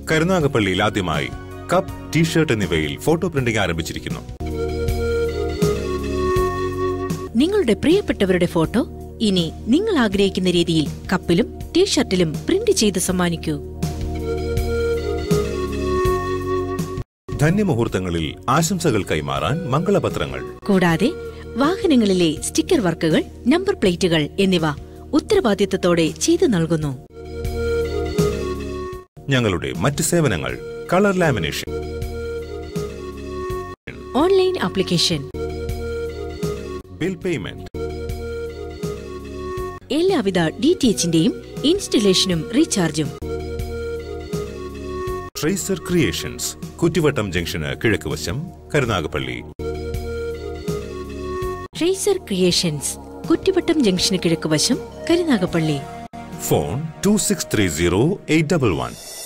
കരുനാഗപ്പള്ളിയിൽ ആദ്യമായി cup T-shirt എന്നിവയിൽ photo printing ആരംഭിച്ചിരിക്കുന്നു നിങ്ങളുടെ പ്രിയപ്പെട്ടവരുടെ ഫോട്ടോ ഇനി നിങ്ങൾ ആഗ്രഹിക്കുന്ന രീതിയിൽ കപ്പിലും ടീഷർട്ടിലും പ്രിന്റ് ചെയ്ത് സമ്മാനിക്കൂ ധന്യമുഹൂർത്തങ്ങളിൽ ആശംസകൾ കൈമാറാൻ മംഗളപത്രങ്ങൾ കൂടാതെ വാഹനങ്ങളിലെ സ്റ്റിക്കർ വർക്കുകൾ നമ്പർ പ്ലേറ്റുകൾ എന്നിവ ഉത്തരവാദിത്തത്തോടെ ചെയ്തു നൽകുന്നു ഞങ്ങളുടെ മറ്റ് സേവനങ്ങൾ colour lamination online application bill payment എല്ലാവിധ ഡി ടി എച്ചിന്റെയും ഇൻസ്റ്റലേഷനും റീചാർജും ട്രേസർ ക്രിയേഷൻസ് കുറ്റിവട്ടം ജംഗ്ഷന് കിഴക്ക് വശം കരുനാഗപ്പള്ളി ട്രേസർ ക്രിയേഷൻസ് കുറ്റിവട്ടം ജംഗ്ഷന് കിഴക്ക് വശം Karunagappally phone two six three zero eight double one